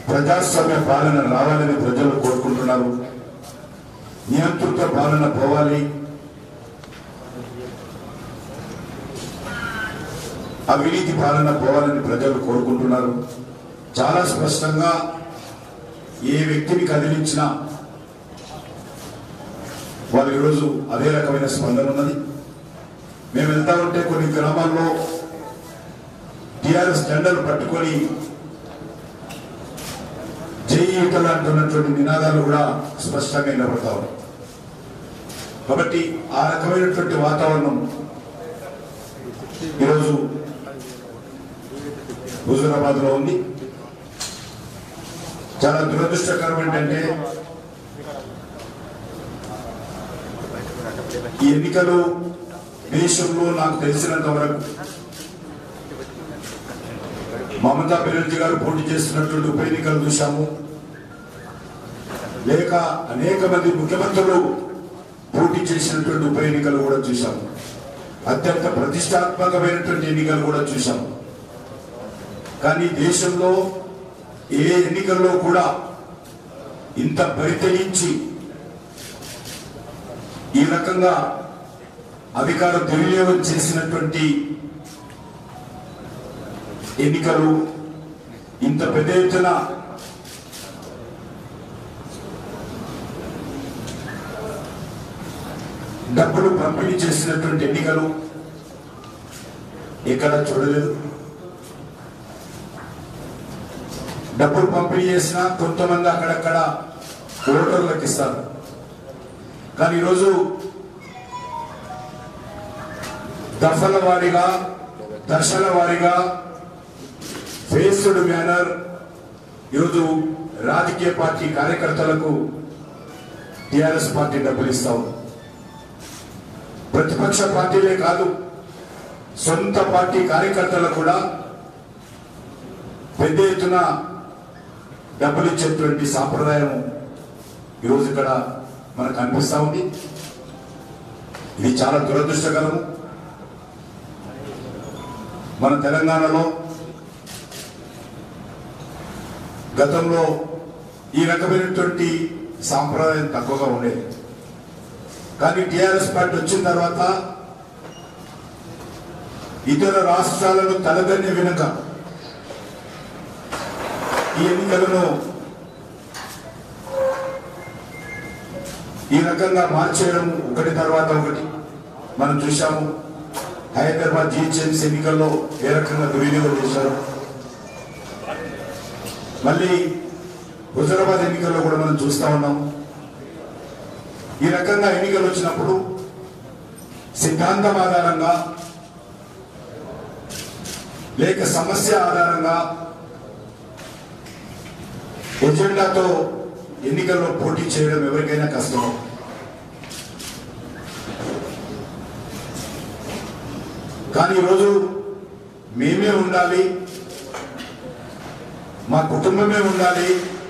ప్రజాస్వామ్య పాలన రావాలని ప్రజలు కోరుకుంటున్నారు నియంతృత్వ పాలన పోవాలి అవినీతి పాలన పోవాలని ప్రజలు కోరుకుంటున్నారు చాలా స్పష్టంగా ఏ వ్యక్తిని కదిలించినా వాళ్ళు ఈరోజు అదే రకమైన స్పందన ఉన్నది మేము వెళ్తా ఉంటే కొన్ని గ్రామాల్లో టిఆర్ఎస్ జెండాలు పట్టుకొని జై ఈటలు అంటున్నటువంటి నినాదాలు కూడా స్పష్టంగా వినపడతా ఉన్నాయి కాబట్టి ఆ రకమైనటువంటి వాతావరణం ఈరోజు హుజూరాబాద్ లో ఉంది చాలా దురదృష్టకరం ఏంటంటే ఈ ఎన్నికలు దేశంలో నాకు తెలిసినంత వరకు మమతా బెనర్జీ గారు పోటీ చేస్తున్నటువంటి ఉప ఎన్నికలు చూశాము లేక అనేక మంది ముఖ్యమంత్రులు పోటీ చేసినటువంటి ఉప ఎన్నికలు కూడా చూశాము అత్యంత ప్రతిష్టాత్మకమైనటువంటి ఎన్నికలు కూడా చూశాము కానీ దేశంలో ఏ ఎన్నికల్లో కూడా ఇంత బరితెయించి ఈ రకంగా అధికార దుర్వినియోగం చేసినటువంటి ఎన్నికలు ఇంత పెద్ద ఎత్తున డబ్బులు పంపిణీ చేసినటువంటి ఎన్నికలు ఎక్కడ చూడలేదు డబ్బులు పంపిణీ చేసినా కొంతమంది అక్కడక్కడ ఓటర్లకు ఇస్తారు కానీ ఈరోజు దఫల వారీగా దశల వారీగా ఫేస్డ్ మేనర్ ఈరోజు రాజకీయ పార్టీ కార్యకర్తలకు టిఆర్ఎస్ పార్టీ డబ్బులు ఇస్తా ఉంది ప్రతిపక్ష పార్టీలే కాదు సొంత పార్టీ కార్యకర్తలకు కూడా పెద్ద ఎత్తున డబ్బులు ఇచ్చేటువంటి సాంప్రదాయం ఈరోజు ఇక్కడ మనకు అనిపిస్తా ఉంది ఇది చాలా దురదృష్టకరము మన తెలంగాణలో గతంలో ఈ రకమైనటువంటి సాంప్రదాయం తక్కువగా ఉండేది కానీ టిఆర్ఎస్ పార్టీ వచ్చిన తర్వాత ఇతర రాష్ట్రాలను తలదన్నే వినక ఈ ఎన్నికలను ఈ రకంగా మార్చేయడం ఒకటి తర్వాత ఒకటి మనం చూశాము హైదరాబాద్ జిహెచ్ఎంసీ ఎన్నికల్లో ఏ రకంగా దుర్వినియోగం చేశారు మళ్ళీ హుజరాబాద్ ఎన్నికల్లో కూడా మనం చూస్తా ఉన్నాం ఈ రకంగా ఎన్నికలు వచ్చినప్పుడు సిద్ధాంతం ఆధారంగా లేక సమస్య ఆధారంగా ఎజెండాతో ఎన్నికల్లో పోటీ చేయడం ఎవరికైనా కష్టం కానీ ఈరోజు మేమే ఉండాలి మా కుటుంబమే ఉండాలి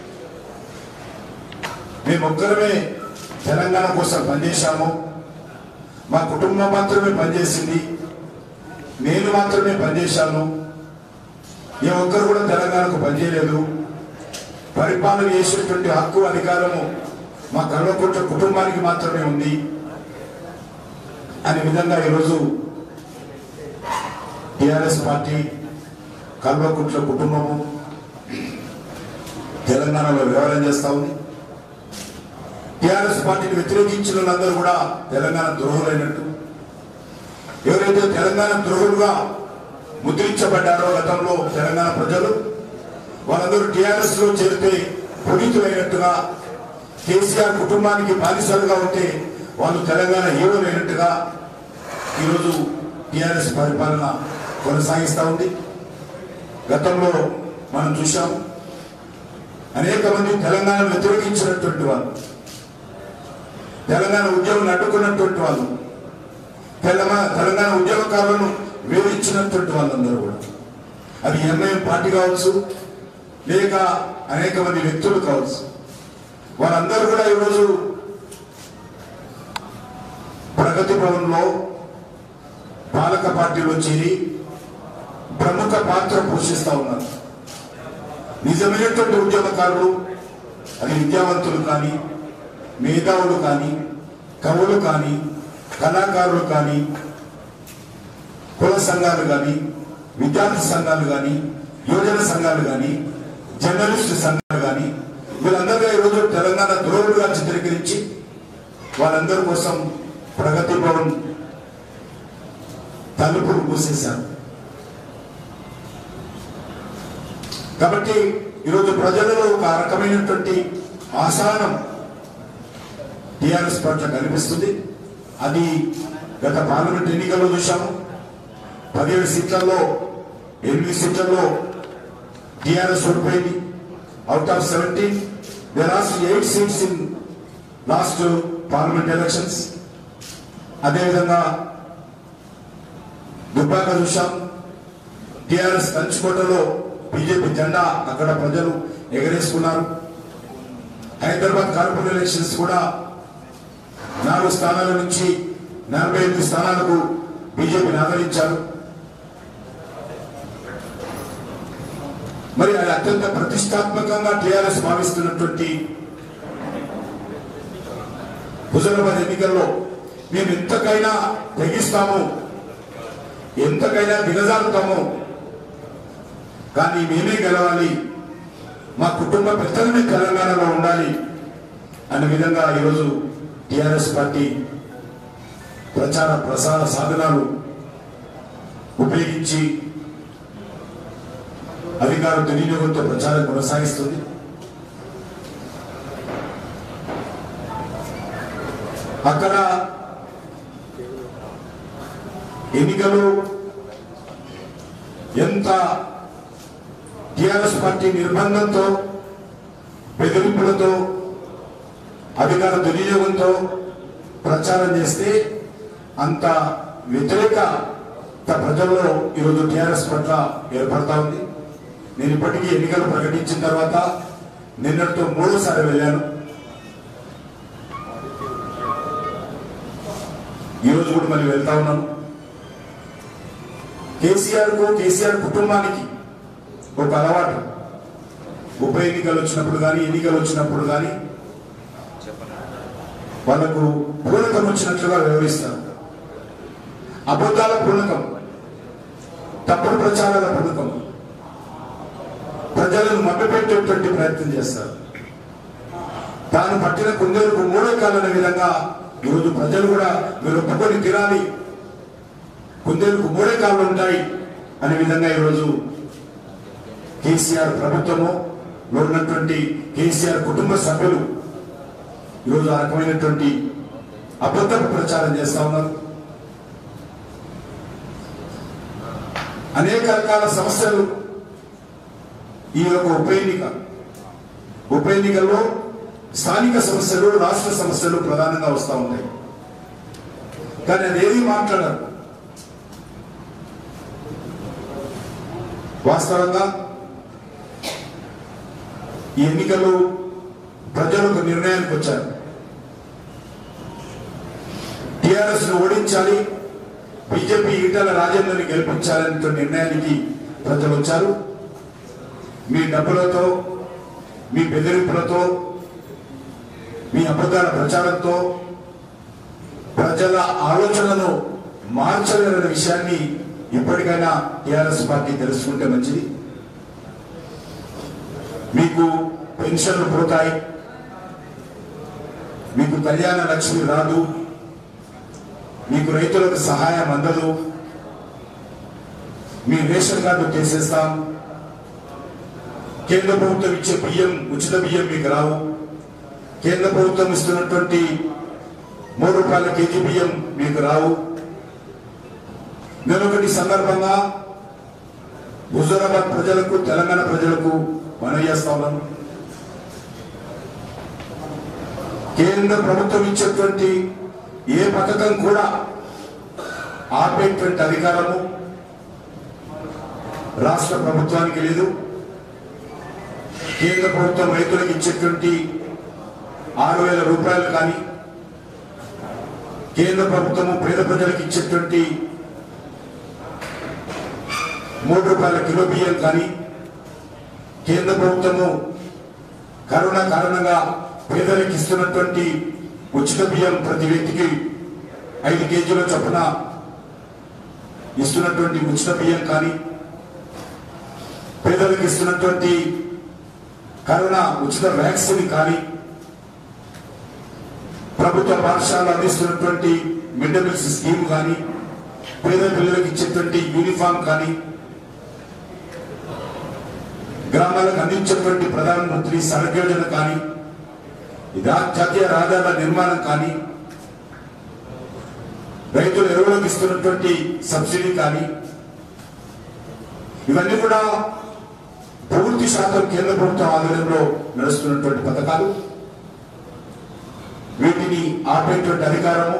మేమొక్కరమే తెలంగాణ కోసం పనిచేశాము మా కుటుంబం మాత్రమే పనిచేసింది నేను మాత్రమే పనిచేశాను ఏ ఒక్కరు కూడా తెలంగాణకు పనిచేయలేదు పరిపాలన చేసేటువంటి హక్కు అధికారము మా కల్వకుంట్ల కుటుంబానికి మాత్రమే ఉంది అనే విధంగా ఈరోజు టిఆర్ఎస్ పార్టీ కల్వకుంట్ల కుటుంబము తెలంగాణలో వ్యవహారం చేస్తా ఉంది టిఆర్ఎస్ పార్టీని వ్యతిరేకించిన వాళ్ళందరూ కూడా తెలంగాణ ద్రోహులైనట్టు ఎవరైతే తెలంగాణ ద్రోహులుగా ముద్రించబడ్డారో గతంలో తెలంగాణ ప్రజలు వాళ్ళందరూ టిఆర్ఎస్ లో చేరితే పునీతులైనట్టుగా కేసీఆర్ కుటుంబానికి బానిసలుగా ఉంటే వాళ్ళు తెలంగాణ హీరోలైనట్టుగా ఈరోజు టిఆర్ఎస్ పరిపాలన కొనసాగిస్తా ఉంది గతంలో మనం చూశాం అనేక మంది తెలంగాణను వ్యతిరేకించినటువంటి వాళ్ళు తెలంగాణ ఉద్యమం అడ్డుకున్నటువంటి వాళ్ళు తెలంగాణ తెలంగాణ ఉద్యమకారులను వేధించినటువంటి వాళ్ళందరూ కూడా అది ఎంఐఎం పార్టీ కావచ్చు లేక అనేక మంది వ్యక్తులు కావచ్చు వారందరూ కూడా ఈరోజు ప్రగతి భవన్లో పాలక పార్టీలో చేరి ప్రముఖ పాత్ర పోషిస్తా ఉన్నారు నిజమైనటువంటి ఉద్యమకారులు అది విద్యావంతులు కానీ మేధావులు కానీ కవులు కానీ కళాకారులు కానీ కుల సంఘాలు కానీ విద్యార్థి సంఘాలు కానీ యువజన సంఘాలు కానీ జర్నలిస్ట్ సంఘాలు కానీ వీళ్ళందరిగా ఈరోజు తెలంగాణ ద్రోహులుగా చిత్రీకరించి వాళ్ళందరి కోసం ప్రగతి భవన్ తలుపులు మూసేశారు కాబట్టి ఈరోజు ప్రజలలో ఒక రకమైనటువంటి ఆసానం టిఆర్ఎస్ పట్ల కనిపిస్తుంది అది గత పార్లమెంట్ ఎన్నికల్లో చూశాము పదిహేడు సీట్లలో ఎనిమిది సీట్లలో టిఆర్ఎస్ ఓడిపోయింది out of seventeen they lost eight seats in last parliament elections అదేవిధంగా దుబ్బాక చూశాం టిఆర్ఎస్ కంచుకోటలో బీజేపీ జెండా అక్కడ ప్రజలు ఎగరేసుకున్నారు హైదరాబాద్ కార్పొరేట్ ఎలక్షన్స్ కూడా నాలుగు స్థానాల నుంచి నలభై ఎనిమిది స్థానాలకు బీజేపీని ఆదరించారు మరి అది అత్యంత ప్రతిష్టాత్మకంగా టిఆర్ఎస్ భావిస్తున్నటువంటి హుజరాబాద్ ఎన్నికల్లో మేము ఎంతకైనా తెగిస్తాము ఎంతకైనా దిగజారుతాము కానీ మేమే గెలవాలి మా కుటుంబ పెద్దలమే తెలంగాణలో ఉండాలి అనే విధంగా ఈరోజు టిఆర్ఎస్ పార్టీ ప్రచార ప్రసార సాధనాలు ఉపయోగించి అధికార దుర్వినియోగంతో ప్రచారం కొనసాగిస్తుంది అక్కడ ఎన్నికలు ఎంత టిఆర్ఎస్ పార్టీ నిర్బంధంతో బెదిరింపులతో అధికార దుర్వినియోగంతో ప్రచారం చేస్తే అంత వ్యతిరేక ప్రజల్లో ఈరోజు టిఆర్ఎస్ పట్ల ఏర్పడతా ఉంది నేను ఇప్పటికీ ఎన్నికలు ప్రకటించిన తర్వాత నిన్నటితో మూడోసారి వెళ్ళాను ఈ రోజు కూడా మళ్ళీ వెళ్తా ఉన్నాను కేసీఆర్ కు కేసీఆర్ కుటుంబానికి ఒక అలవాటు ఉప ఎన్నికలు వచ్చినప్పుడు కానీ ఎన్నికలు వచ్చినప్పుడు కానీ వాళ్ళకు పూనకం వచ్చినట్లుగా వ్యవహరిస్తారు అబద్ధాల పూనకం తప్పుడు ప్రచారాల పూనకం ప్రజలను మభ్యపెట్టేటువంటి ప్రయత్నం చేస్తారు తాను పట్టిన కుందేలకు మూడో కాలనే విధంగా ఈరోజు ప్రజలు కూడా మీరు ఒప్పుకొని తినాలి కుందేలకు మూడే కాళ్ళు ఉంటాయి అనే విధంగా ఈరోజు కేసీఆర్ ప్రభుత్వము లో ఉన్నటువంటి కేసీఆర్ కుటుంబ సభ్యులు ఈరోజు ఆ రకమైనటువంటి అబద్ధపు ప్రచారం చేస్తా ఉన్నారు అనేక రకాల సమస్యలు ఈ యొక్క ఉప ఎన్నిక ఉప ఎన్నికల్లో స్థానిక సమస్యలు రాష్ట్ర సమస్యలు ప్రధానంగా వస్తూ ఉంటాయి కానీ అదేది మాట్లాడరు వాస్తవంగా ఈ ఎన్నికలు ప్రజలు ఒక నిర్ణయానికి వచ్చారు టిఆర్ఎస్ ను ఓడించాలి బీజేపీ ఈటల రాజేందర్ని గెలిపించాలనే నిర్ణయానికి ప్రజలు వచ్చారు మీ డబ్బులతో మీ బెదిరింపులతో మీ అబద్ధాల ప్రచారంతో ప్రజల ఆలోచనలను మార్చలేరనే విషయాన్ని ఇప్పటికైనా టిఆర్ఎస్ పార్టీ తెలుసుకుంటే మంచిది మీకు పెన్షన్లు పోతాయి మీకు కళ్యాణ లక్ష్మి రాదు మీకు రైతులకు సహాయం అందదు మీ రేషన్ కార్డు తీసేస్తాం కేంద్ర ప్రభుత్వం ఇచ్చే బియ్యం ఉచిత బియ్యం మీకు రావు కేంద్ర ప్రభుత్వం ఇస్తున్నటువంటి మూడు రూపాయల కేజీ బియ్యం మీకు రావు నేను ఒకటి సందర్భంగా హుజూరాబాద్ ప్రజలకు తెలంగాణ ప్రజలకు మనవి చేస్తా ఉన్నాను కేంద్ర ప్రభుత్వం ఇచ్చేటువంటి ఏ పథకం కూడా ఆపేటువంటి అధికారము రాష్ట్ర ప్రభుత్వానికి లేదు కేంద్ర ప్రభుత్వం రైతులకు ఇచ్చేటువంటి ఆరు వేల రూపాయలు కానీ కేంద్ర ప్రభుత్వము పేద ప్రజలకు ఇచ్చేటువంటి మూడు రూపాయల కిలో బియ్యం కానీ కేంద్ర ప్రభుత్వము కరోనా కారణంగా పేదలకు ఇస్తున్నటువంటి ఉచిత బియ్యం ప్రతి వ్యక్తికి ఐదు కేజీల చొప్పున ఇస్తున్నటువంటి ఉచిత బియ్యం కానీ పేదలకు ఇస్తున్నటువంటి కరోనా ఉచిత వ్యాక్సిన్ కానీ ప్రభుత్వ పాఠశాలలు అందిస్తున్నటువంటి మిడ్ డే మీల్స్ స్కీమ్ కానీ పేద పిల్లలకు ఇచ్చేటువంటి యూనిఫామ్ కానీ గ్రామాలకు అందించేటువంటి ప్రధానమంత్రి సడక్ యోజన కానీ ఇదా జాతీయ రహదారుల నిర్మాణం కానీ రైతులు ఎరువులకు ఇస్తున్నటువంటి సబ్సిడీ కానీ ఇవన్నీ కూడా పూర్తి శాతం కేంద్ర ప్రభుత్వం ఆధ్వర్యంలో నడుస్తున్నటువంటి పథకాలు వీటిని ఆపేటువంటి అధికారము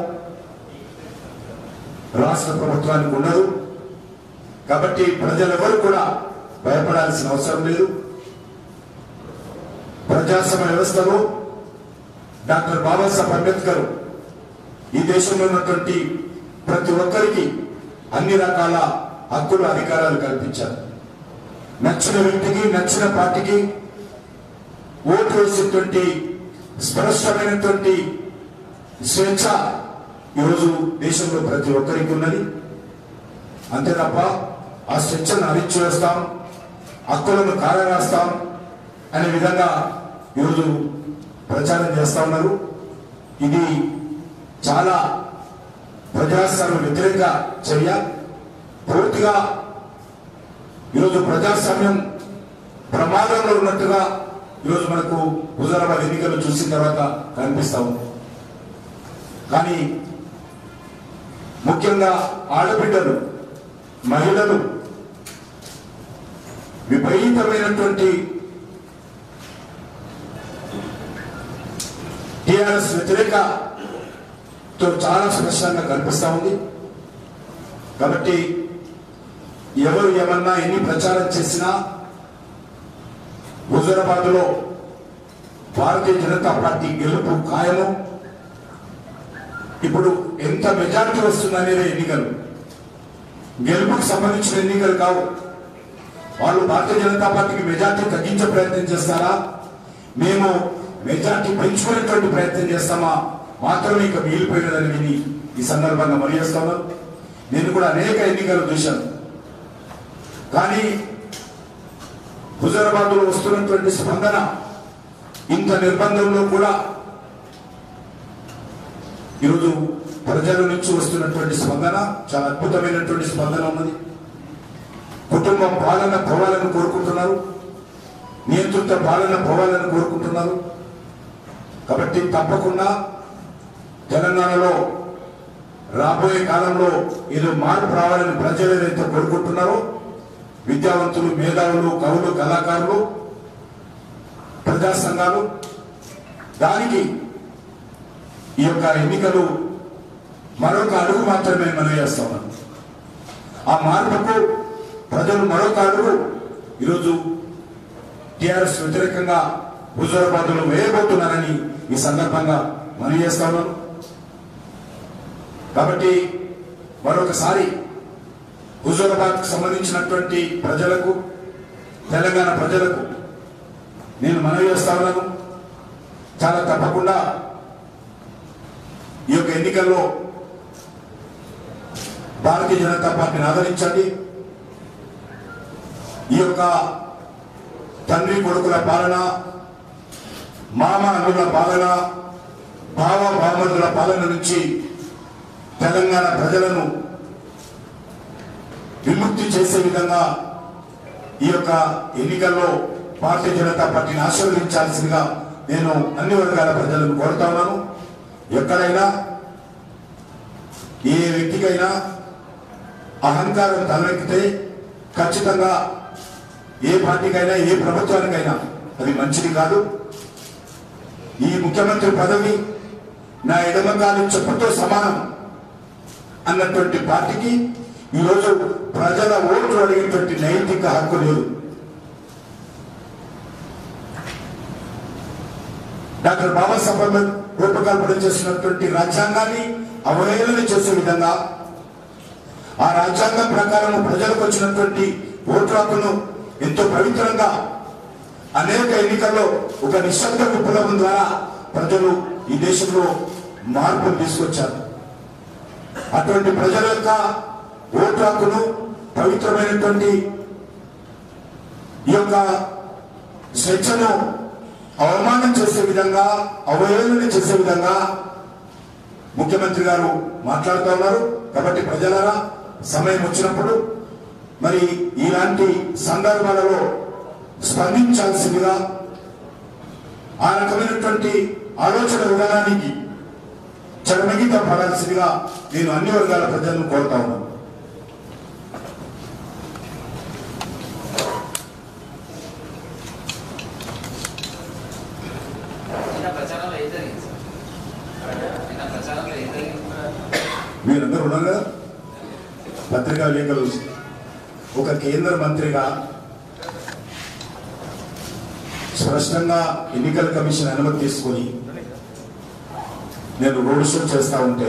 రాష్ట్ర ప్రభుత్వానికి ఉండదు కాబట్టి ప్రజలెవరు కూడా భయపడాల్సిన అవసరం లేదు ప్రజాస్వామ్య వ్యవస్థలో డాక్టర్ బాబాసాహెబ్ అంబేద్కర్ ఈ దేశంలో ఉన్నటువంటి ప్రతి ఒక్కరికి అన్ని రకాల హక్కులు అధికారాలు కల్పించారు నచ్చిన వ్యక్తికి నచ్చిన పార్టీకి ఓటు వేసేటువంటి స్పష్టమైనటువంటి స్వేచ్ఛ ఈరోజు దేశంలో ప్రతి ఒక్కరికి ఉన్నది అంతే తప్ప ఆ స్వేచ్ఛను అరిచివేస్తాం హక్కులను కారరాస్తాం అనే విధంగా ఈరోజు ప్రచారం చేస్తా ఉన్నారు ఇది చాలా ప్రజాస్వామ్య వ్యతిరేక చర్య పూర్తిగా ఈరోజు ప్రజాస్వామ్యం ప్రమాదంలో ఉన్నట్టుగా ఈరోజు మనకు హుజరాబాద్ ఎన్నికలు చూసిన తర్వాత కనిపిస్తా ఉంది కానీ ముఖ్యంగా ఆడబిడ్డలు మహిళలు విపరీతమైనటువంటి టిఆర్ఎస్ వ్యతిరేకతో చాలా స్పష్టంగా కనిపిస్తా ఉంది కాబట్టి ఎవరు ఏమన్నా ఎన్ని ప్రచారం చేసినా హుజరాబాద్ లో భారతీయ జనతా పార్టీ గెలుపు ఖాయము ఇప్పుడు ఎంత మెజారిటీ వస్తుందనేది ఎన్నికలు గెలుపుకు సంబంధించిన ఎన్నికలు కావు వాళ్ళు భారతీయ జనతా పార్టీకి మెజార్టీ తగ్గించే ప్రయత్నం చేస్తారా మేము మెజార్టీ పెంచుకునేటువంటి ప్రయత్నం చేస్తామా మాత్రమే ఇక మిగిలిపోయినదని విని ఈ సందర్భంగా మనియేస్తాను నేను కూడా అనేక ఎన్నికలు చూశాను కానీ హుజరాబాద్ లో వస్తున్నటువంటి స్పందన ఇంత నిర్బంధంలో కూడా ఈరోజు ప్రజల నుంచి వస్తున్నటువంటి స్పందన చాలా అద్భుతమైనటువంటి స్పందన ఉన్నది కుటుంబం పాలన పోవాలని కోరుకుంటున్నారు నియంత్రిత పాలన పోవాలని కోరుకుంటున్నారు కాబట్టి తప్పకుండా తెలంగాణలో రాబోయే కాలంలో ఏదో మార్పు రావాలని ప్రజలు ఏదైతే కోరుకుంటున్నారో విద్యావంతులు మేధావులు కవులు కళాకారులు ప్రజా సంఘాలు దానికి ఈ యొక్క ఎన్నికలు మరొక అడుగు మాత్రమే మనం చేస్తాం ఆ మార్పుకు ప్రజలు మరొక అడుగు ఈరోజు టిఆర్ఎస్ వ్యతిరేకంగా హుజూరాబాద్లో వేయబోతున్నారని ఈ సందర్భంగా మనం చేస్తా ఉన్నాను కాబట్టి మరొకసారి హుజూరాబాద్ కు సంబంధించినటువంటి ప్రజలకు తెలంగాణ ప్రజలకు నేను మనవి చేస్తా ఉన్నాను చాలా తప్పకుండా ఈ యొక్క ఎన్నికల్లో భారతీయ జనతా పార్టీని ఆదరించండి ఈ యొక్క తండ్రి కొడుకుల పాలన మామ అన్నుల పాలన భావ భామతుల పాలన నుంచి తెలంగాణ ప్రజలను విముక్తి చేసే విధంగా ఈ యొక్క ఎన్నికల్లో భారతీయ జనతా పార్టీని ఆశీర్వదించాల్సిందిగా నేను అన్ని వర్గాల ప్రజలను కోరుతా ఉన్నాను ఎక్కడైనా ఏ వ్యక్తికైనా అహంకారం తలెక్కితే ఖచ్చితంగా ఏ పార్టీకైనా ఏ ప్రభుత్వానికైనా అది మంచిది కాదు ఈ ముఖ్యమంత్రి పదవి నా ఎడమకాలి చెప్పుతో సమానం అన్నటువంటి పార్టీకి ఈరోజు ప్రజల ఓట్లు అడిగేటువంటి నైతిక హక్కు లేదు డాక్టర్ బాబాసాహెబ్ అంబేద్కర్ రూపకల్పన చేసినటువంటి రాజ్యాంగాన్ని అవహేళన చేసే విధంగా ఆ రాజ్యాంగం ప్రకారం ప్రజలకు వచ్చినటువంటి ఓటు హక్కును ఎంతో పవిత్రంగా అనేక ఎన్నికల్లో ఒక నిశ్శబ్ద విప్లవం ద్వారా ప్రజలు ఈ దేశంలో మార్పులు తీసుకొచ్చారు అటువంటి ప్రజల యొక్క ఓటు హక్కును పవిత్రమైనటువంటి ఈ యొక్క స్వేచ్ఛను అవమానం చేసే విధంగా అవహేళన చేసే విధంగా ముఖ్యమంత్రి గారు మాట్లాడుతూ ఉన్నారు కాబట్టి ప్రజలారా సమయం వచ్చినప్పుడు మరి ఇలాంటి సందర్భాలలో స్పందించాల్సిందిగా ఆ రకమైనటువంటి ఆలోచన విధానానికి చరమగీత పడాల్సిందిగా నేను అన్ని వర్గాల ప్రజలను కోరుతా ఉన్నాను నిన్న ప్రచారంలో ఏం జరిగింది సార్ నిన్న ప్రచారంలో ఏం జరిగింది మీరందరూ ఉన్నారు కదా పత్రికా విలేకరులు ఒక కేంద్ర మంత్రిగా స్పష్టంగా ఎన్నికల కమిషన్ అనుమతి తీసుకొని నేను రోడ్ షో చేస్తా ఉంటే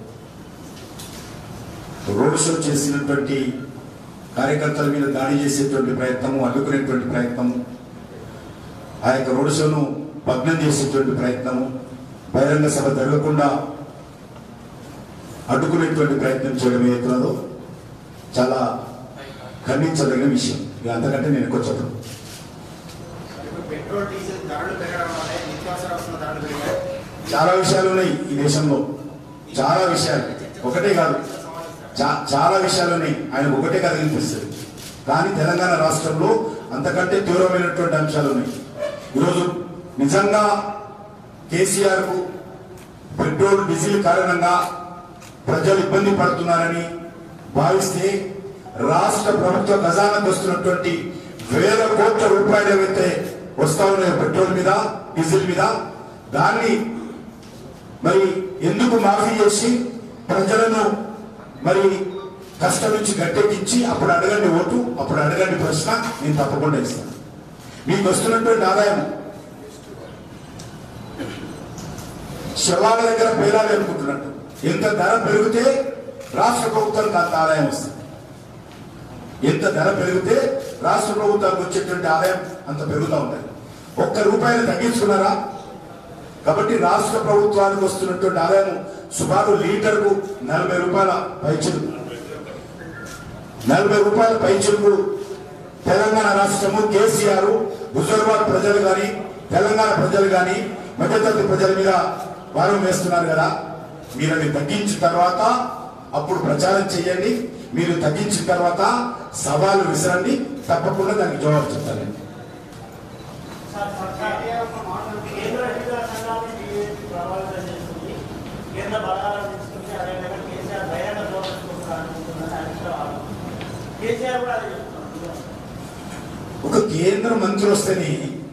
రోడ్ షో చేసినటువంటి కార్యకర్తల మీద దాడి చేసేటువంటి ప్రయత్నము అడ్డుకునేటువంటి ప్రయత్నము ఆ యొక్క రోడ్ షోను భగ్నం చేసేటువంటి ప్రయత్నము బహిరంగ సభ జరగకుండా అడ్డుకునేటువంటి ప్రయత్నం చేయడం ఏదైతున్నదో చాలా ఖండించదగిన విషయం ఇక అంతకంటే నేను ఎక్కువ చెప్పను ఇప్పుడు పెట్రోల్ డీజిల్ ధరలు పెరగడం వల్ల నిత్యావసర వస్తువుల ధరలు పెరిగాయి చాలా విషయాలు ఉన్నాయి ఈ దేశంలో చాలా విషయాలు ఒకటే కాదు చా- చాలా విషయాలు ఉన్నాయి ఆయన ఒకటే కాదు కనిపిస్తుంది కానీ తెలంగాణ రాష్ట్రంలో అంతకంటే తీవ్రమైనటువంటి అంశాలు ఉన్నాయి ఈరోజు నిజంగా కేసీఆర్ కు పెట్రోల్ డీజిల్ కారణంగా ప్రజలు ఇబ్బంది పడుతున్నారని భావిస్తే రాష్ట్ర ప్రభుత్వ ఖజానాకు వస్తున్నటువంటి వేల కోట్ల రూపాయలు ఏవైతే వస్తా ఉన్నాయో పెట్రోల్ మీద డీజిల్ మీద దాన్ని మరి ఎందుకు మాఫీ చేసి ప్రజలను మరి కష్టం నుంచి గట్టెక్కించి అప్పుడు అడగండి ఓటు అప్పుడు అడగండి ప్రశ్న నేను తప్పకుండా ఇస్తాను మీకు వస్తున్నటువంటి ఆదాయం శవాల దగ్గర పేరాలి అనుకుంటున్నట్టు ఎంత ధర పెరిగితే రాష్ట్ర ప్రభుత్వానికి అంత ఆదాయం వస్తుంది ఎంత ధర పెరిగితే రాష్ట్ర ప్రభుత్వానికి వచ్చేటువంటి ఆదాయం అంత పెరుగుతూ ఉంటుంది ఒక్క రూపాయలు తగ్గించుకున్నారా కాబట్టి రాష్ట్ర ప్రభుత్వానికి వస్తున్నటువంటి ఆదాయం సుమారు లీటర్కు నలభై రూపాయల పైచులు నలభై రూపాయల పైచులు తెలంగాణ రాష్ట్రము కేసీఆర్ హుజూరాబాద్ ప్రజలు కానీ తెలంగాణ ప్రజలు కానీ మధ్యతరగతి ప్రజల మీద భారం వేస్తున్నారు కదా మీరు అది తగ్గించిన తర్వాత అప్పుడు ప్రచారం చేయండి మీరు తగ్గించిన తర్వాత సవాలు విసరండి తప్పకుండా దానికి జవాబు చెప్తానండి కేంద్ర ఎన్నికల సంఘాన్ని బీజేపీ ప్రభావితం చేస్తుంది కేంద్ర బలాలను తీసుకుంటే అదేవిధంగా కేసీఆర్ బహిరంగ ధోరణి అనుకుంటుందని అభిప్రాయం కేసీఆర్ కూడా అదే చెప్తున్నారు ఒక కేంద్ర మంత్రి వస్తేనే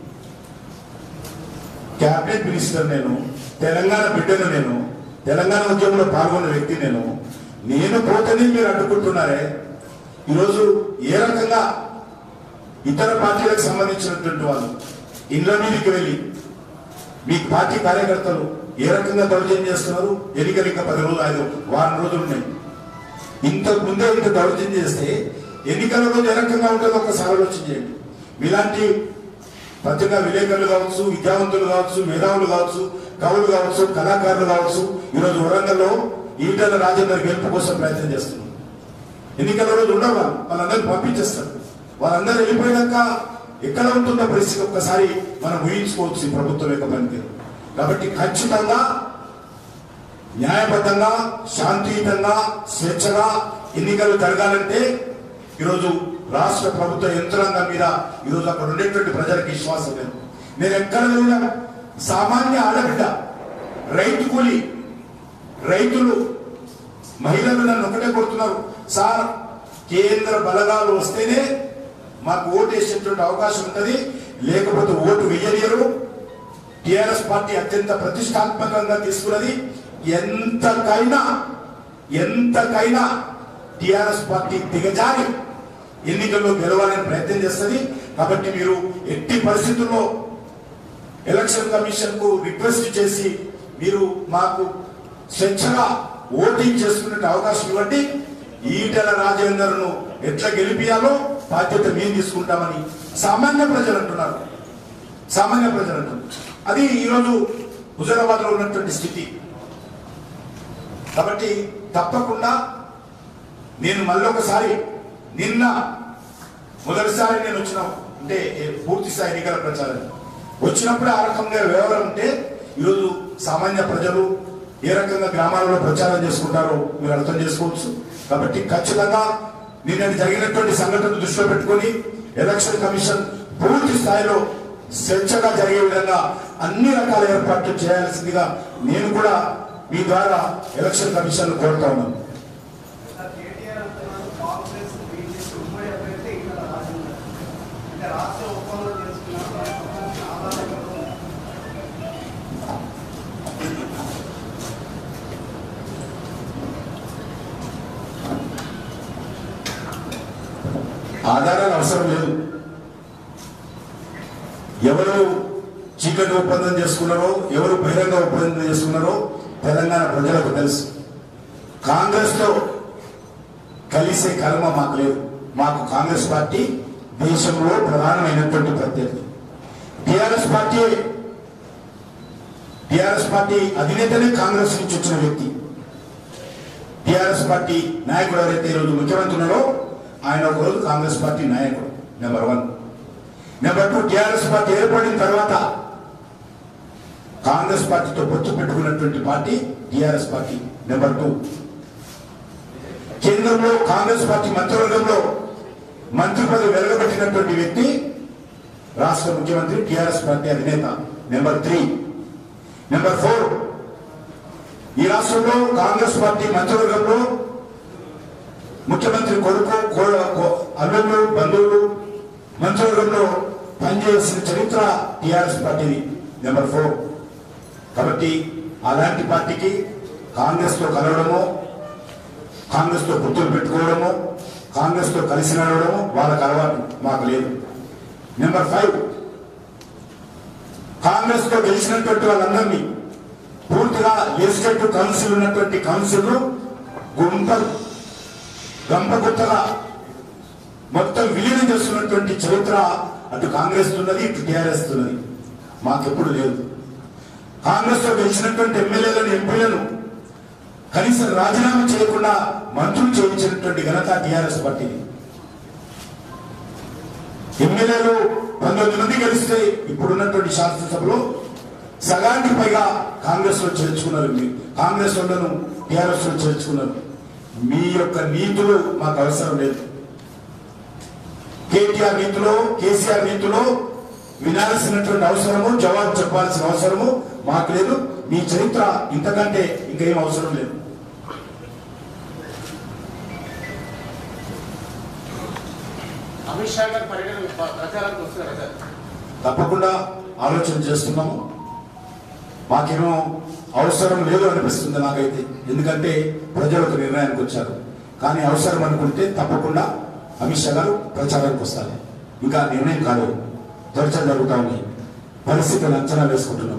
క్యాబినెట్ మినిస్టర్ నేను తెలంగాణ బిడ్డను నేను తెలంగాణ ఉద్యమంలో పాల్గొన్న వ్యక్తి నేను నేను పోతేనే మీరు అడ్డుకుంటున్నారే ఈరోజు ఏ రకంగా ఇతర పార్టీలకు సంబంధించినటువంటి వాళ్ళు ఇళ్ళ మీదకి వెళ్ళి మీ పార్టీ కార్యకర్తలు ఏ రకంగా దౌర్జన్యం చేస్తున్నారు ఎన్నికలు ఇంకా పది రోజులు ఐదు వారం రోజులు ఉన్నాయి ఇంతకు ముందే ఇంత దౌర్జన్యం చేస్తే ఎన్నికల రోజు ఏ రకంగా ఉంటుందో ఒకసారి ఆలోచన చేయండి మీలాంటి పత్రికా విలేకరులు కావచ్చు విద్యావంతులు కావచ్చు మేధావులు కావచ్చు కవులు కావచ్చు కళాకారులు కావచ్చు ఈరోజు వరంగల్లో ఈటల రాజేందర్ గెలుపు కోసం ప్రయత్నం చేస్తున్నారు ఎన్నికల రోజు ఉండవు వాళ్ళు వాళ్ళందరినీ పంపించేస్తారు వాళ్ళందరూ వెళ్ళిపోయాక ఎక్కడ ఉంటుందో పరిస్థితి ఒక్కసారి మనం ఊహించుకోవచ్చు ఈ ప్రభుత్వం యొక్క పనితీరు కాబట్టి ఖచ్చితంగా న్యాయబద్ధంగా శాంతియుతంగా స్వేచ్ఛగా ఎన్నికలు జరగాలంటే ఈరోజు రాష్ట్ర ప్రభుత్వ యంత్రాంగం మీద ఈరోజు అక్కడ ఉండేటువంటి ప్రజలకు విశ్వాసం లేదు నేను ఎక్కడ వెళ్ళినా సామాన్య ఆడబిడ్డ రైతు కూలి రైతులు మహిళలు నన్ను ఒకటే కొడుతున్నారు సార్ కేంద్ర బలగాలు వస్తేనే మాకు ఓటు వేసేటువంటి అవకాశం ఉంటుంది లేకపోతే ఓటు వేయలేరు టిఆర్ఎస్ పార్టీ అత్యంత ప్రతిష్టాత్మకంగా తీసుకున్నది ఎంతకైనా ఎంతకైనా టిఆర్ఎస్ పార్టీ దిగజారి ఎన్నికల్లో గెలవాలని ప్రయత్నం చేస్తుంది కాబట్టి మీరు ఎట్టి పరిస్థితుల్లో ఎలక్షన్ కమిషన్ కు రిక్వెస్ట్ చేసి మీరు మాకు స్వేచ్ఛగా ఓటింగ్ చేసుకునే అవకాశం ఇవ్వండి ఈటెల రాజేందర్ ను ఎట్లా గెలిపియాలో బాధ్యత మేము తీసుకుంటామని సామాన్య ప్రజలు అంటున్నారు సామాన్య ప్రజలకు అది ఈరోజు హుజరాబాద్లో ఉన్నటువంటి స్థితి కాబట్టి తప్పకుండా నేను మళ్ళొకసారి నిన్న మొదటిసారి నేను వచ్చిన అంటే ఏ పూర్తి స్థాయి ఎన్నికల ప్రచారం వచ్చినప్పుడు ఆ రకంగా వ్యవహారం ఉంటే ఈరోజు సామాన్య ప్రజలు ఏ రకంగా గ్రామాలలో ప్రచారం చేసుకుంటారో మీరు అర్థం చేసుకోవచ్చు కాబట్టి ఖచ్చితంగా నిన్న జరిగినటువంటి సంఘటన దృష్టిలో పెట్టుకొని ఎలక్షన్ కమిషన్ పూర్తి స్థాయిలో స్వేచ్ఛగా జరిగే విధంగా అన్ని రకాల ఏర్పాట్లు చేయాల్సిందిగా నేను కూడా మీ ద్వారా ఎలక్షన్ కమిషన్ కోరుతా ఉన్నాను కేటీఆర్ అంటున్నారు కాంగ్రెస్ బీజేపీ ఉమ్మడి అభ్యర్థి ఇక్కడ రాజేందర్ అంటే రాష్ట్ర ఒప్పందం చేసుకున్నారు దానికి సంబంధించిన ఆధారాలు ఎక్కడ ఉన్నాయి? ఆధారాలు అవసరం లేదు ఎవరు చీకటి ఒప్పందం చేసుకున్నారో ఎవరు బహిరంగ ఒప్పందం చేసుకున్నారో తెలంగాణ ప్రజలకు తెలుసు కాంగ్రెస్ తో కలిసే కర్మ మాకు లేదు మాకు కాంగ్రెస్ పార్టీ దేశంలో ప్రధానమైనటువంటి ప్రత్యర్థి టిఆర్ఎస్ పార్టీ టిఆర్ఎస్ పార్టీ అధినేతనే కాంగ్రెస్ నుంచి వచ్చిన వ్యక్తి టిఆర్ఎస్ పార్టీ నాయకుడు ఎవరైతే ఈరోజు ముఖ్యమంత్రి ఉన్నారో ఆయన ఒక రోజు కాంగ్రెస్ పార్టీ నాయకుడు number one number two TRS party ఏర్పడిన తర్వాత కాంగ్రెస్ పార్టీతో పొత్తు పెట్టుకున్నటువంటి party TRS party number two కేంద్రంలో కాంగ్రెస్ పార్టీ మంత్రివర్గంలో మంత్రి పదవి వెలగబెట్టినటువంటి వ్యక్తి రాష్ట్ర ముఖ్యమంత్రి టిఆర్ఎస్ పార్టీ అధినేత నెంబర్ త్రీ నెంబర్ ఫోర్ ఈ రాష్ట్రంలో కాంగ్రెస్ పార్టీ మంత్రివర్గంలో ముఖ్యమంత్రి కొడుకు కో- కో- అల్లుళ్ళు బంధువులు మంత్రివర్గంలో పనిచేసిన చరిత్ర టిఆర్ఎస్ పార్టీది నెంబర్ ఫోర్ కాబట్టి అలాంటి పార్టీకి కాంగ్రెస్ తో కలవడము కాంగ్రెస్ తో పొత్తులు పెట్టుకోవడము కాంగ్రెస్ తో కలిసి నడవడము వాళ్ళకి అలవాటు మాకు లేదు నెంబర్ ఫైవ్ కాంగ్రెస్ తో గెలిచినటువంటి వాళ్ళందరినీ పూర్తిగా లెజిస్లేటివ్ కౌన్సిల్ ఉన్నటువంటి కౌన్సిల్ గుంపలు గంపగుత్తగా మొత్తం విలీనం చేస్తున్నటువంటి చరిత్ర అటు కాంగ్రెస్ ఉన్నది ఇటు టీఆర్ఎస్ ఉన్నది మాకెప్పుడు లేదు కాంగ్రెస్ లో గెలిచినటువంటి ఎమ్మెల్యేలను ఎంపీలను కనీసం రాజీనామా చేయకుండా మంత్రులు చేయించినటువంటి ఘనత టీఆర్ఎస్ పార్టీది ఎమ్మెల్యేలు పంతొమ్మిది మంది గెలిస్తే ఇప్పుడున్నటువంటి శాసనసభలో సగానికి పైగా కాంగ్రెస్ లో చేర్చుకున్నారు మీరు కాంగ్రెస్ వాళ్ళను టీఆర్ఎస్ లో చేర్చుకున్నారు మీ యొక్క నీతులు మాకు అవసరం లేదు కేటీఆర్ నీతిలో కేసీఆర్ నీతిలో వినాల్సినటువంటి అవసరము జవాబు చెప్పాల్సిన అవసరము మాకు లేదు మీ చరిత్ర ఇంతకంటే ఇంకేం అవసరం లేదు అమిత్ షా గారి పర్యటన ప- ప్రచారానికి వస్తున్నారా సార్ తప్పకుండా ఆలోచన చేస్తున్నాము మాకేమో అవసరం లేదు అనిపిస్తుంది నాకైతే ఎందుకంటే ప్రజలు ఒక నిర్ణయానికి వచ్చారు కానీ అవసరం అనుకుంటే తప్పకుండా అమిత్ షా గారు ప్రచారానికి వస్తారు ఇంకా నిర్ణయం కాలేదు చర్చలు జరుగుతా ఉన్నాయి పరిస్థితులు అంచనా వేసుకుంటున్నాం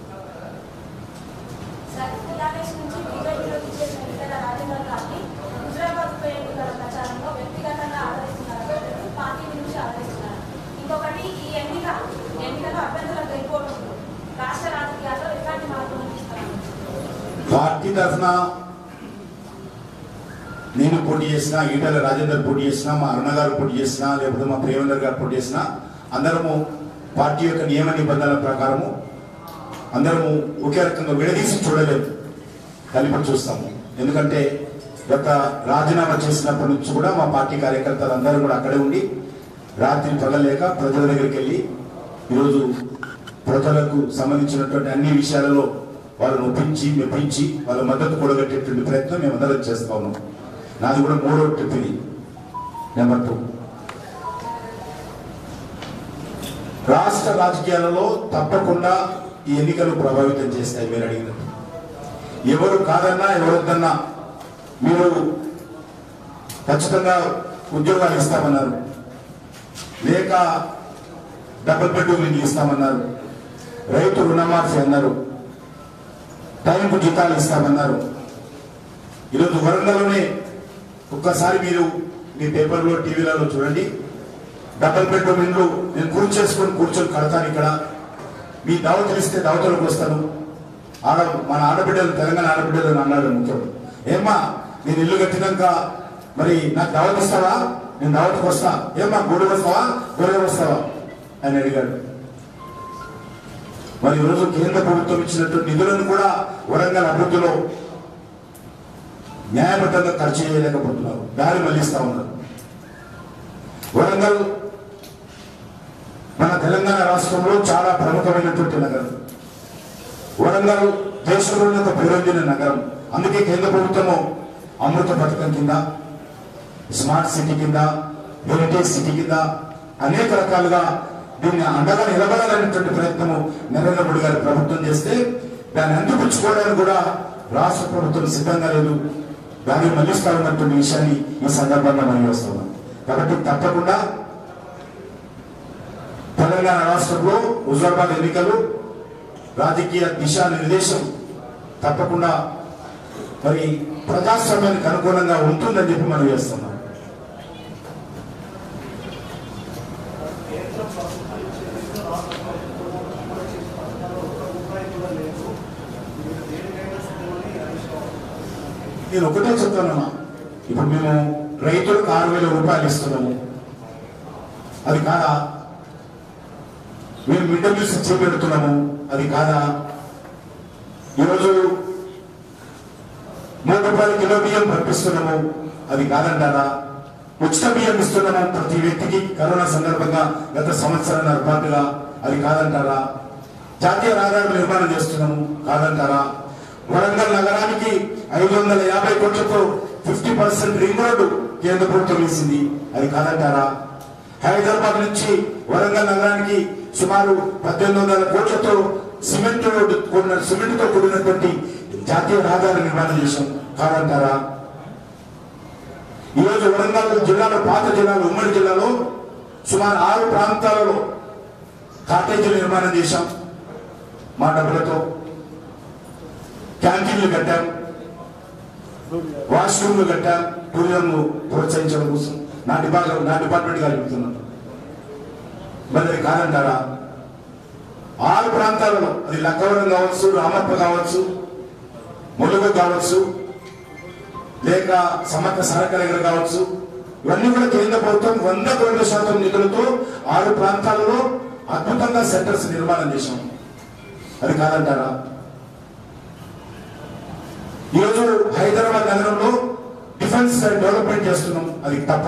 సర్వీస్ నుంచి బీజేపీలోకి చేసిన ఎన్నికల రాజేందర్ గారిని హుజరాబాద్ ఉప ఎన్నికల ప్రచారంలో వ్యక్తిగతంగా ఆదరిస్తున్నారు పార్టీ నుంచి ఆదరిస్తున్నారు ఇంకొకటి ఈ ఎన్నిక ఎన్నికలో అభ్యర్థుల గెలుపోవడంలో రాష్ట్ర రాజకీయాల్లో ఎలాంటి మార్పులు ఇస్తారు పార్టీ తరఫున నేను పోటీ చేసిన ఈటల రాజేందర్ పోటీ చేసిన మా అరుణ గారు పోటీ చేసిన లేకపోతే మా ప్రేమేందర్ గారు పోటీ చేసిన అందరము పార్టీ యొక్క నియమ నిబంధనల ప్రకారము అందరము ఒకే రకంగా విడదీసి చూడలేదు కలిపి చూస్తాము ఎందుకంటే గత రాజీనామా చేసినప్పటి నుంచి కూడా మా పార్టీ కార్యకర్తలు అందరూ కూడా అక్కడే ఉండి రాత్రి పగలేక ప్రజల దగ్గరికి వెళ్ళి ఈరోజు ప్రజలకు సంబంధించినటువంటి అన్ని విషయాలలో వాళ్ళని ఒప్పించి మెప్పించి వాళ్ళ మద్దతు కూడగట్టేటువంటి ప్రయత్నం మేము అందరం చేస్తా ఉన్నాం నాది కూడా మూడో ట్రిప్ ఇది నెంబర్ టూ రాష్ట్ర రాజకీయాలలో తప్పకుండా ఈ ఎన్నికలు ప్రభావితం చేస్తాయి మీరు అడిగినట్టు ఎవరు కాదన్నా ఎవరు వద్దన్నా మీరు ఖచ్చితంగా ఉద్యోగాలు ఇస్తామన్నారు లేక డబుల్ బెడ్రూమ్ ఇల్లు ఇస్తామన్నారు రైతు రుణమాఫీ అన్నారు టైంకు జీతాలు ఇస్తామన్నారు ఈరోజు వరంగల్లోనే ఒక్కసారి మీరు మీ పేపర్లో టీవీలలో చూడండి డబుల్ బెడ్రూమ్ ఇండ్లు నేను కూర్చేసుకొని కూర్చొని కడతాను ఇక్కడ మీ దావతులు ఇస్తే దావతులకు వస్తాను ఆడ మన ఆడబిడ్డలు తెలంగాణ ఆడబిడ్డలు అని అన్నాడు ముఖ్యుడు ఏమ్మా నేను ఇల్లు కట్టినాక మరి నాకు దావత్ ఇస్తావా నేను దావత్కి వస్తా ఏమ్మా గూడు వస్తావా గొర్రె వస్తావా అని అడిగాడు మరి ఈరోజు కేంద్ర ప్రభుత్వం ఇచ్చినటువంటి నిధులను కూడా వరంగల్ అభివృద్ధిలో న్యాయబద్ధంగా ఖర్చు చేయలేకపోతున్నారు దారి మళ్లిస్తా ఉన్నారు వరంగల్ మన తెలంగాణ రాష్ట్రంలో చాలా ప్రముఖమైనటువంటి నగరం వరంగల్ దేశంలోని ఒక పేరొందిన నగరం అందుకే కేంద్ర ప్రభుత్వము అమృత పథకం కింద స్మార్ట్ సిటీ కింద హెరిటేజ్ సిటీ కింద అనేక రకాలుగా దీన్ని అండగా నిలబడాలనేటువంటి ప్రయత్నము నరేంద్ర మోడీ గారి ప్రభుత్వం చేస్తే దాన్ని అందిపుచ్చుకోవడానికి కూడా రాష్ట్ర ప్రభుత్వం సిద్ధంగా లేదు దాన్ని మళ్ళిస్తా ఉన్నటువంటి విషయాన్ని ఈ సందర్భంగా మనం వస్తున్నాం కాబట్టి తప్పకుండా తెలంగాణ రాష్ట్రంలో హుజాబాద్ ఎన్నికలు రాజకీయ దిశా నిర్దేశం తప్పకుండా మరి ప్రజాస్వామ్యానికి అనుకూలంగా ఉంటుందని చెప్పి మనం చేస్తున్నాం కేంద్ర ప్రభుత్వం ఇచ్చే నిధులు రాష్ట్ర ప్రభుత్వం అమలు చేసే పథకాలు ఒక్క రూపాయి కూడా లేదు మీరు దేనికైనా సిద్ధమని హరీష్ రావు నేను ఒకటే చెప్తానమ్మా ఇప్పుడు మేము రైతులకు ఆరు వేల రూపాయలు ఇస్తున్నాము అది కాదా మేము మిడ్ మీల్స్ చేపెడుతున్నాము అది కాదా ఈరోజు మూడు రూపాయల కిలో బియ్యం పంపిస్తున్నాము అది కాదంటారా ఉచిత బియ్యం ఇస్తున్నాము ప్రతి వ్యక్తికి కరోనా సందర్భంగా గత సంవత్సరాల పాటుగా అది కాదంటారా జాతీయ రహదారులు నిర్మాణం చేస్తున్నాము కాదంటారా వరంగల్ నగరానికి ఐదు వందల యాభై కోట్లతో ఫిఫ్టీ పర్సెంట్ రింగ్ రోడ్డు కేంద్ర ప్రభుత్వం వేసింది అది కాదంటారా హైదరాబాద్ నుంచి వరంగల్ నగరానికి సుమారు పద్దెనిమిది వందల కోట్లతో సిమెంట్ రోడ్డు కూడిన సిమెంట్ తో కూడినటువంటి జాతీయ రహదారి నిర్మాణం చేశాం కాదంటారా ఈరోజు వరంగల్ జిల్లాలో పాత జిల్లాలో ఉమ్మడి జిల్లాలో సుమారు ఆరు ప్రాంతాలలో కాటేజీలు నిర్మాణం చేశాం మా డబ్బులతో క్యాంటీన్లు కట్టాం వాష్రూమ్లు కట్టాం టూరిజం ప్రోత్సహించడం కోసం నా డిపార్ట్మెంట్ నా డిపార్ట్మెంట్ గారు చెప్తున్నాను మరి అది కాదంటారా ఆరు ప్రాంతాలలో అది లక్కవరం కావచ్చు రామప్ప కావచ్చు ములుగు కావచ్చు లేక సమర్థ సరక దగ్గర కావచ్చు ఇవన్నీ కూడా కేంద్ర ప్రభుత్వం వందకు వంద శాతం నిధులతో ఆరు ప్రాంతాలలో అద్భుతంగా సెంటర్స్ నిర్మాణం చేశాం అది కాదంటారా ఈరోజు హైదరాబాద్ నగరంలో డిఫెన్స్ డెవలప్మెంట్ చేస్తున్నాం అది తప్ప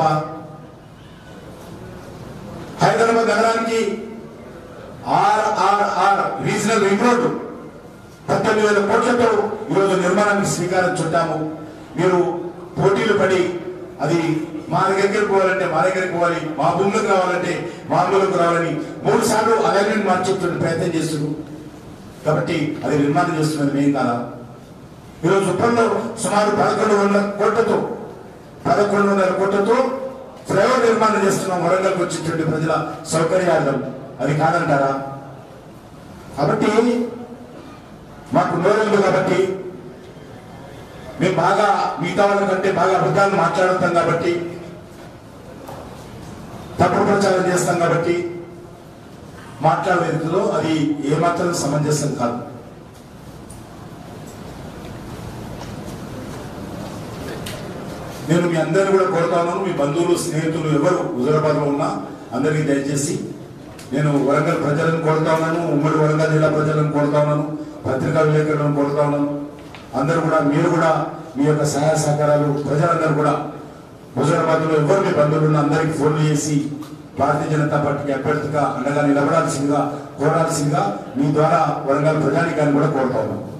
హైదరాబాద్ నగరానికి ఆర్ఆర్ఆర్ రీజనల్ రింగ్ రోడ్డు పద్దెనిమిది వేల కోట్లతో ఈరోజు నిర్మాణానికి శ్రీకారం చుట్టాము మీరు పోటీలు పడి అది మా దగ్గరికి పోవాలంటే మా దగ్గరికి పోవాలి మా భూములకు రావాలంటే మా భూములకు రావాలని మూడు సార్లు అలైన్మెంట్ మార్చేటువంటి ప్రయత్నం చేస్తున్నారు కాబట్టి అది నిర్మాణం చేస్తున్నది మేం కాదా ఈరోజు ఉప్పల్లో సుమారు పదకొండు వందల కోట్లతో పదకొండు వందల కోట్లతో ఫ్లైఓవర్ నిర్మాణం చేస్తున్నాం వరంగల్కి వచ్చేటువంటి ప్రజల సౌకర్యార్థం అది కాదంటారా కాబట్టి మాకు నోరెందు కాబట్టి మేము బాగా మిగతా వాళ్ళ కంటే బాగా అబద్ధాలు మాట్లాడుతాం కాబట్టి తప్పుడు ప్రచారం చేస్తాం కాబట్టి మాట్లాడే రీతిలో అది ఏమాత్రం సమంజసం కాదు నేను మీ అందరిని కూడా కోరుతా ఉన్నాను మీ బంధువులు స్నేహితులు ఎవరు హుజరాబాద్ లో ఉన్నా అందరికీ దయచేసి నేను వరంగల్ ప్రజలను కోరుతా ఉన్నాను ఉమ్మడి వరంగల్ జిల్లా ప్రజలను కోరుతా ఉన్నాను పత్రికా విలేకరులను కోరుతా ఉన్నాను అందరూ కూడా మీరు కూడా మీ యొక్క సహాయ సహకారాలు ప్రజలందరూ కూడా హుజరాబాద్ లో ఎవరు మీ బంధువులు ఉన్నా అందరికీ ఫోన్లు చేసి భారతీయ జనతా పార్టీకి అభ్యర్థిగా అండగా నిలబడాల్సిందిగా కోరాల్సిందిగా మీ ద్వారా వరంగల్ ప్రజానికాన్ని కూడా కోరుతా ఉన్నాను